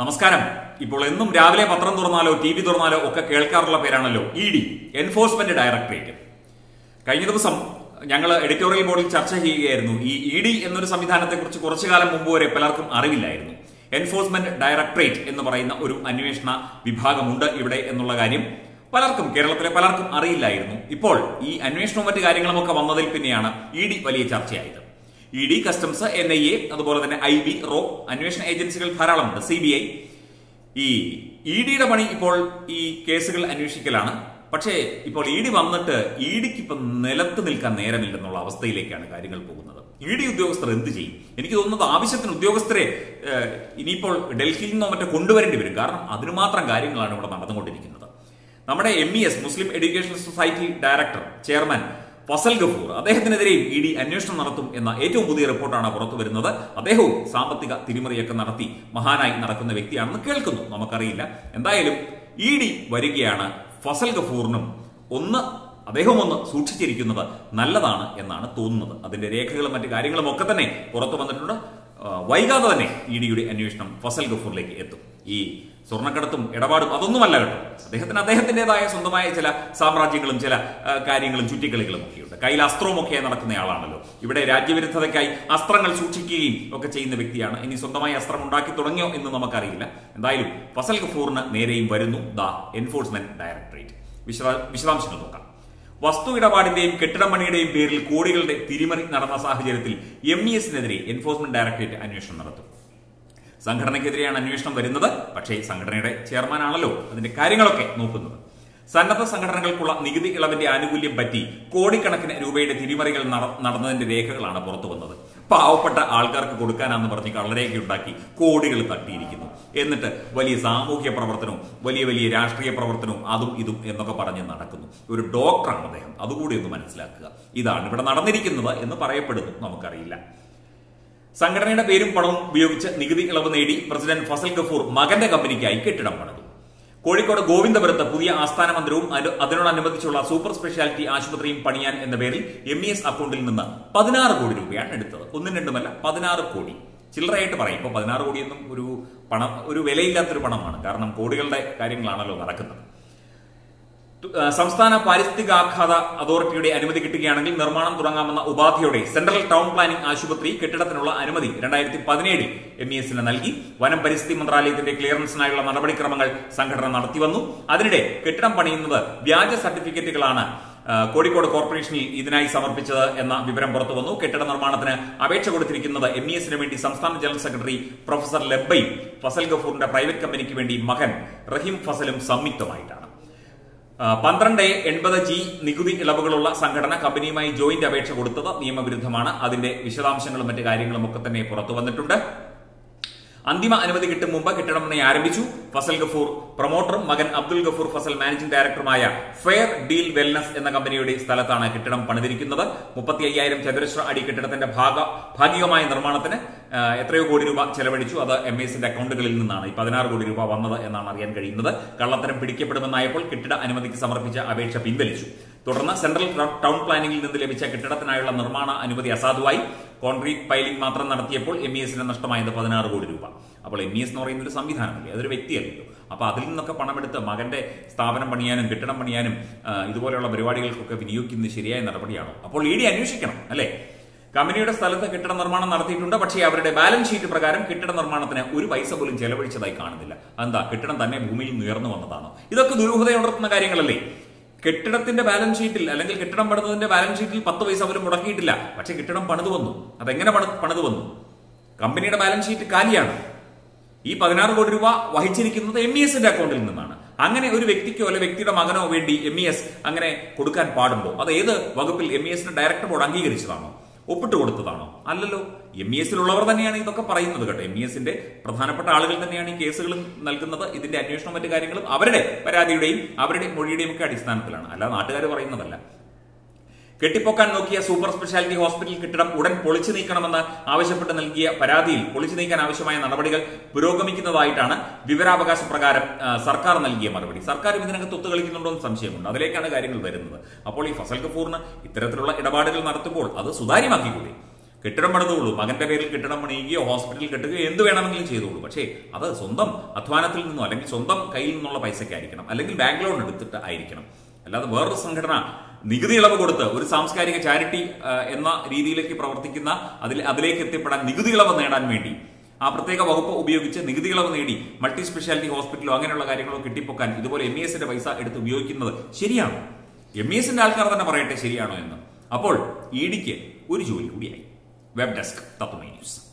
നമസ്കാരം ഇപ്പോൾ എന്നും രാവിലെ പത്രം തുറന്നാലോ ടി വി തുറന്നാലോ ഒക്കെ കേൾക്കാറുള്ള പേരാണല്ലോ ഇ ഡി എൻഫോഴ്സ്മെന്റ് ഡയറക്ടറേറ്റ് കഴിഞ്ഞ ദിവസം ഞങ്ങൾ എഡിറ്റോറിയൽ ബോർഡിൽ ചർച്ച ചെയ്യുകയായിരുന്നു ഈ ഇ ഡി എന്നൊരു സംവിധാനത്തെക്കുറിച്ച് കുറച്ചു കാലം മുമ്പ് വരെ പലർക്കും അറിവില്ലായിരുന്നു എൻഫോഴ്സ്മെന്റ് ഡയറക്ടറേറ്റ് എന്ന് പറയുന്ന ഒരു അന്വേഷണ വിഭാഗമുണ്ട് ഇവിടെ എന്നുള്ള കാര്യം പലർക്കും കേരളത്തിലെ പലർക്കും അറിയില്ലായിരുന്നു ഇപ്പോൾ ഈ അന്വേഷണവും മറ്റു കാര്യങ്ങളുമൊക്കെ വന്നതിൽ പിന്നെയാണ് ഇ ഡി വലിയ ചർച്ചയായത് E D customs N I A അതുപോലെ തന്നെ ഐ ബി റോ അന്വേഷണ ഏജൻസികൾ ധാരാളമുണ്ട് സി ബി ഐ ഈ ഇ ഡിയുടെ പണി ഇപ്പോൾ ഈ കേസുകൾ അന്വേഷിക്കലാണ് പക്ഷേ ഇപ്പോൾ ഇ ഡി വന്നിട്ട് ഇ ഡിക്ക് ഇപ്പം നിലത്ത് നിൽക്കാൻ നേരമില്ലെന്നുള്ള അവസ്ഥയിലേക്കാണ് കാര്യങ്ങൾ പോകുന്നത് ഇ ഡി ഉദ്യോഗസ്ഥർ എന്ത് ചെയ്യും എനിക്ക് തോന്നുന്നത് ആവശ്യത്തിന് ഉദ്യോഗസ്ഥരെ ഏഹ്, ഇനിയിപ്പോൾ ഡൽഹിയിൽ നിന്നോ മറ്റോ കൊണ്ടുവരേണ്ടി വരും കാരണം അതിന് മാത്രം കാര്യങ്ങളാണ് ഇവിടെ നടന്നുകൊണ്ടിരിക്കുന്നത് നമ്മുടെ M E S Muslim education society director chairman Fazal Gafoor അദ്ദേഹത്തിനെതിരെയും ഇ ഡി അന്വേഷണം നടത്തും എന്ന ഏറ്റവും പുതിയ റിപ്പോർട്ടാണ് പുറത്തു വരുന്നത് അദ്ദേഹവും സാമ്പത്തിക തിരിമറിയൊക്കെ നടത്തി മഹാനായി നടക്കുന്ന വ്യക്തിയാണെന്ന് കേൾക്കുന്നു നമുക്കറിയില്ല എന്തായാലും ഇ ഡി വരികയാണ് ഫസൽ ഗഫൂറിനും ഒന്ന് അദ്ദേഹം ഒന്ന് സൂക്ഷിച്ചിരിക്കുന്നത് നല്ലതാണ് എന്നാണ് തോന്നുന്നത് അതിന്റെ രേഖകളും മറ്റു കാര്യങ്ങളും ഒക്കെ തന്നെ പുറത്തു വന്നിട്ടുണ്ട് ആ, വൈകാതെ തന്നെ ഇ ഡിയുടെ അന്വേഷണം ഫസൽ ഗഫൂറിലേക്ക് എത്തും ഈ സ്വർണ്ണക്കടത്തും ഇടപാടും അതൊന്നുമല്ല കേട്ടോ അദ്ദേഹത്തിന് അദ്ദേഹത്തിന്റേതായ സ്വന്തമായ ചില സാമ്രാജ്യങ്ങളും ചില ആ, കാര്യങ്ങളും ചുറ്റിക്കളികളും ഒക്കെയുണ്ട് കയ്യിൽ അസ്ത്രവുമൊക്കെ നടക്കുന്നയാളാണല്ലോ ഇവിടെ രാജ്യവിരുദ്ധതയ്ക്കായി അസ്ത്രങ്ങൾ സൂക്ഷിക്കുകയും ഒക്കെ ചെയ്യുന്ന വ്യക്തിയാണ് ഇനി സ്വന്തമായി അസ്ത്രം ഉണ്ടാക്കി തുടങ്ങിയോ എന്ന് നമുക്കറിയില്ല എന്തായാലും ഫസൽ ഗഫൂറിന് നേരെയും വരുന്നു ദ എൻഫോഴ്സ്മെന്റ് ഡയറക്ടറേറ്റ് വിശദ വിശദാംശങ്ങൾ നോക്കാം വസ്തു ഇടപാടിന്റെയും കെട്ടിടം പണിയുടെയും പേരിൽ കോടികളുടെ തിരിമറി നടന്ന സാഹചര്യത്തിൽ എം ഇ എസിനെതിരെ എൻഫോഴ്സ്മെന്റ് ഡയറക്ടറേറ്റ് അന്വേഷണം നടത്തും സംഘടനയ്ക്കെതിരെയാണ് അന്വേഷണം വരുന്നത് പക്ഷേ സംഘടനയുടെ ചെയർമാനാണല്ലോ അതിന്റെ കാര്യങ്ങളൊക്കെ നോക്കുന്നത് സന്നദ്ധ സംഘടനകൾക്കുള്ള നികുതി ഇളവിന്റെ ആനുകൂല്യം പറ്റി കോടിക്കണക്കിന് രൂപയുടെ തിരിമറികൾ നട- നടന്നതിന്റെ രേഖകളാണ് പുറത്തു വന്നത് പാവപ്പെട്ട ആൾക്കാർക്ക് കൊടുക്കാനാന്ന് പറഞ്ഞ് കള്ളരേഖ ഉണ്ടാക്കി കോടികൾ തട്ടിയിരിക്കുന്നു എന്നിട്ട് വലിയ സാമൂഹ്യ പ്രവർത്തനവും വലിയ വലിയ രാഷ്ട്രീയ പ്രവർത്തനവും അതും ഇതും എന്നൊക്കെ പറഞ്ഞ് നടക്കുന്നു ഒരു ഡോക്ടറാണ് അദ്ദേഹം അതുകൂടി ഒന്ന് മനസ്സിലാക്കുക ഇതാണ് ഇവിടെ നടന്നിരിക്കുന്നത് എന്ന് പറയപ്പെടുന്നു നമുക്കറിയില്ല സംഘടനയുടെ പേരും പണവും ഉപയോഗിച്ച് നികുതി ഇളവ് നേടി പ്രസിഡന്റ് ഫസൽ ഗഫൂർ മകന്റെ കമ്പനിക്കായി കെട്ടിടം പണിതു കോഴിക്കോട് ഗോവിന്ദപുരത്ത് പുതിയ ആസ്ഥാന മന്ദിരവും അത്- അതിനോടനുബന്ധിച്ചുള്ള സൂപ്പർ സ്പെഷ്യാലിറ്റി ആശുപത്രിയും പണിയാൻ എന്ന പേരിൽ എം ഇ എസ് അക്കൗണ്ടിൽ നിന്ന് പതിനാറ് കോടി രൂപയാണ് എടുത്തത് ഒന്നും രണ്ടുമല്ല പതിനാറ് കോടി ചില്ലറയായിട്ട് പറയും ഇപ്പൊ പതിനാറ് കോടിയൊന്നും ഒരു പണം ഒരു വിലയില്ലാത്തൊരു പണമാണ് കാരണം കോടികളുടെ കാര്യങ്ങളാണല്ലോ നടക്കുന്നത് ഏഹ് സംസ്ഥാന പാരിസ്ഥിതികാഘാത അതോറിറ്റിയുടെ അനുമതി കിട്ടുകയാണെങ്കിൽ നിർമ്മാണം തുടങ്ങാമെന്ന ഉപാധിയോടെ സെൻട്രൽ ടൗൺ പ്ലാനിംഗ് ആശുപത്രി കെട്ടിടത്തിനുള്ള അനുമതി രണ്ടായിരത്തി പതിനേഴിൽ എം ഇ എസിന് നൽകി വനം പരിസ്ഥിതി മന്ത്രാലയത്തിന്റെ ക്ലിയറൻസിനായുള്ള നടപടിക്രമങ്ങൾ സംഘടന നടത്തിവന്നു അതിനിടെ കെട്ടിടം പണിയുന്നത് വ്യാജ സർട്ടിഫിക്കറ്റുകളാണ് ഏഹ് കോഴിക്കോട് കോർപ്പറേഷനിൽ ഇതിനായി സമർപ്പിച്ചത് എന്ന വിവരം പുറത്തു വന്നു കെട്ടിട നിർമ്മാണത്തിന് അപേക്ഷ കൊടുത്തിരിക്കുന്നത് എം ഇ എസിന് വേണ്ടി സംസ്ഥാന ജനറൽ സെക്രട്ടറി പ്രൊഫസർ ലബ്ബയും ഫസൽ ഗഫൂറിന്റെ പ്രൈവറ്റ് കമ്പനിക്ക് വേണ്ടി മകൻ റഹീം ഫസലും സംയുക്തമായിട്ടാണ് ആ, പന്ത്രണ്ട് എൺപത് ജി നികുതി ഇളവുകളുള്ള സംഘടന കമ്പനിയുമായി ജോയിന്റ് അപേക്ഷ കൊടുത്തത് നിയമവിരുദ്ധമാണ് അതിന്റെ വിശദാംശങ്ങളും മറ്റു കാര്യങ്ങളും ഒക്കെ തന്നെ പുറത്തു വന്നിട്ടുണ്ട് അന്തിമ അനുമതി കിട്ടും മുമ്പ് കെട്ടിടം പണി ആരംഭിച്ചു ഫസൽ ഗഫൂർ പ്രൊമോട്ടറും മകൻ അബ്ദുൽ ഗഫൂർ ഫസൽ മാനേജിംഗ് ഡയറക്ടറുമായ ഫെയർ ഡീൽ വെൽനസ് എന്ന കമ്പനിയുടെ സ്ഥലത്താണ് കെട്ടിടം പണിതിരിക്കുന്നത് മുപ്പത്തി അയ്യായിരം ചതുരശ്ര അടി കെട്ടിടത്തിന്റെ ഭാഗ ഭാഗികമായ നിർമ്മാണത്തിന് ആ, എത്രയോ കോടി രൂപ ചെലവഴിച്ചു അത് എം എസിന്റെ അക്കൗണ്ടുകളിൽ നിന്നാണ് ഈ പതിനാറ് കോടി രൂപ വന്നത് എന്നാണ് അറിയാൻ കഴിയുന്നത് കള്ളത്തരം പിടിക്കപ്പെടുമെന്നായപ്പോൾ കെട്ടിട അനുമതിക്ക് സമർപ്പിച്ച അപേക്ഷ പിൻവലിച്ചു തുടർന്ന് സെൻട്രൽ ടൗൺ പ്ലാനിംഗിൽ നിന്ന് ലഭിച്ച കെട്ടിടത്തിനായുള്ള നിർമ്മാണ അനുമതി അസാധുവായി കോൺക്രീറ്റ് പൈലിംഗ് മാത്രം നടത്തിയപ്പോൾ എം ഇ എസിന് നഷ്ടമായത് പതിനാറ് കോടി രൂപ അപ്പോൾ എം ഇ എസ് എന്ന് പറയുന്ന ഒരു സംവിധാനമല്ലേ അതൊരു വ്യക്തിയല്ലല്ലോ അപ്പൊ അതിൽ നിന്നൊക്കെ പണമെടുത്ത് മകന്റെ സ്ഥാപനം പണിയാനും കെട്ടിടം പണിയാനും ആ, ഇതുപോലെയുള്ള പരിപാടികൾക്കൊക്കെ വിനിയോഗിക്കുന്നത് ശരിയായ നടപടിയാണോ അപ്പോൾ ഇ ഡി അന്വേഷിക്കണം അല്ലേ കമ്പനിയുടെ സ്ഥലത്ത് കെട്ടിട നിർമ്മാണം നടത്തിയിട്ടുണ്ട് പക്ഷേ അവരുടെ ബാലൻസ് ഷീറ്റ് പ്രകാരം കെട്ടിട നിർമ്മാണത്തിന് ഒരു പൈസ പോലും ചെലവഴിച്ചതായി കാണുന്നില്ല എന്താ കെട്ടിടം തന്നെ ഭൂമിയിൽ നിന്ന് ഉയർന്നു വന്നതാണോ ഇതൊക്കെ ദുരൂഹതയുണർത്തുന്ന കാര്യങ്ങളല്ലേ കെട്ടിടത്തിന്റെ ബാലൻസ് ഷീറ്റിൽ അല്ലെങ്കിൽ കെട്ടിടം പണിതതിന്റെ ബാലൻസ് ഷീറ്റിൽ പത്ത് പൈസ പോലും മുടക്കിയിട്ടില്ല പക്ഷെ കെട്ടിടം പണിതു വന്നു അതെങ്ങനെ പണി- പണിതു വന്നു കമ്പനിയുടെ ബാലൻസ് ഷീറ്റ് കാലിയാണ് ഈ പതിനാറ് കോടി രൂപ വഹിച്ചിരിക്കുന്നത് എം ഇ എസിന്റെ അക്കൗണ്ടിൽ നിന്നാണ് അങ്ങനെ ഒരു വ്യക്തിക്കോ അല്ലെ വ്യക്തിയുടെ മകനോ വേണ്ടി എം ഇ എസ് അങ്ങനെ കൊടുക്കാൻ പാടുണ്ടോ അത് ഏത് വകുപ്പിൽ എം ഇ എസിന്റെ ഡയറക്ടർ ബോർഡ് അംഗീകരിച്ചതാണോ ഒപ്പിട്ട് കൊടുത്തതാണോ അല്ലല്ലോ എം ഇ എസിലുള്ളവർ തന്നെയാണ് ഇതൊക്കെ പറയുന്നത് കേട്ടോ എം ഇ എസിന്റെ പ്രധാനപ്പെട്ട ആളുകൾ തന്നെയാണ് ഈ കേസുകൾ നൽകുന്നത് ഇതിന്റെ അന്വേഷണവും മറ്റു കാര്യങ്ങളും അവരുടെ പരാതിയുടെയും അവരുടെ മൊഴിയുടെയും ഒക്കെ അടിസ്ഥാനത്തിലാണ് അല്ല നാട്ടുകാർ പറയുന്നതല്ല കെട്ടിപ്പൊക്കാൻ നോക്കിയ സൂപ്പർ സ്പെഷ്യാലിറ്റി ഹോസ്പിറ്റൽ കെട്ടിടം ഉടൻ പൊളിച്ചു നീക്കണമെന്ന് ആവശ്യപ്പെട്ട് നൽകിയ പരാതിയിൽ പൊളിച്ചു നീക്കാൻ ആവശ്യമായ നടപടികൾ പുരോഗമിക്കുന്നതായിട്ടാണ് വിവരാവകാശ പ്രകാരം ആ, സർക്കാർ നൽകിയ മറുപടി സർക്കാർ ഇതിനകത്ത് ഒത്തുകളിക്കുന്നുണ്ടോ എന്ന് സംശയമുണ്ട് അതിലേക്കാണ് കാര്യങ്ങൾ വരുന്നത് അപ്പോൾ ഈ ഫസൽ കപൂറിന് ഇത്തരത്തിലുള്ള ഇടപാടുകൾ നടത്തുമ്പോൾ അത് സുതാര്യമാക്കിക്കൂടെ കെട്ടിടം പണിതുള്ളൂ മകന്റെ പേരിൽ കെട്ടിടം പണിയുകയോ ഹോസ്പിറ്റലിൽ കെട്ടുകയോ എന്ത് വേണമെങ്കിലും ചെയ്തോളൂ പക്ഷേ അത് സ്വന്തം അധ്വാനത്തിൽ നിന്നോ അല്ലെങ്കിൽ സ്വന്തം കയ്യിൽ നിന്നുള്ള പൈസയ്ക്കായിരിക്കണം അല്ലെങ്കിൽ ബാങ്ക് ലോൺ എടുത്തിട്ട് ആയിരിക്കണം അല്ലാതെ വേറൊരു സംഘടന നികുതി ഇളവ് കൊടുത്ത് ഒരു സാംസ്കാരിക ചാരിറ്റി ആ, എന്ന രീതിയിലേക്ക് പ്രവർത്തിക്കുന്ന അതിൽ അതിലേക്ക് എത്തിപ്പെടാൻ നികുതി ഇളവ് നേടാൻ വേണ്ടി ആ പ്രത്യേക വകുപ്പ് ഉപയോഗിച്ച് നികുതി ഇളവ് നേടി മൾട്ടി സ്പെഷ്യാലിറ്റി ഹോസ്പിറ്റലോ അങ്ങനെയുള്ള കാര്യങ്ങളോ കെട്ടിപ്പൊക്കാൻ ഇതുപോലെ എം ഇ എസിന്റെ പൈസ എടുത്ത് ഉപയോഗിക്കുന്നത് ശരിയാണോ എം ഇ എസിന്റെ ആൾക്കാർ തന്നെ പറയട്ടെ ശരിയാണോ എന്ന് അപ്പോൾ ഇ ഡിക്ക് ഒരു ജോലി കൂടിയായി വെബ് ഡെസ്ക് തത്വമേ ന്യൂസ്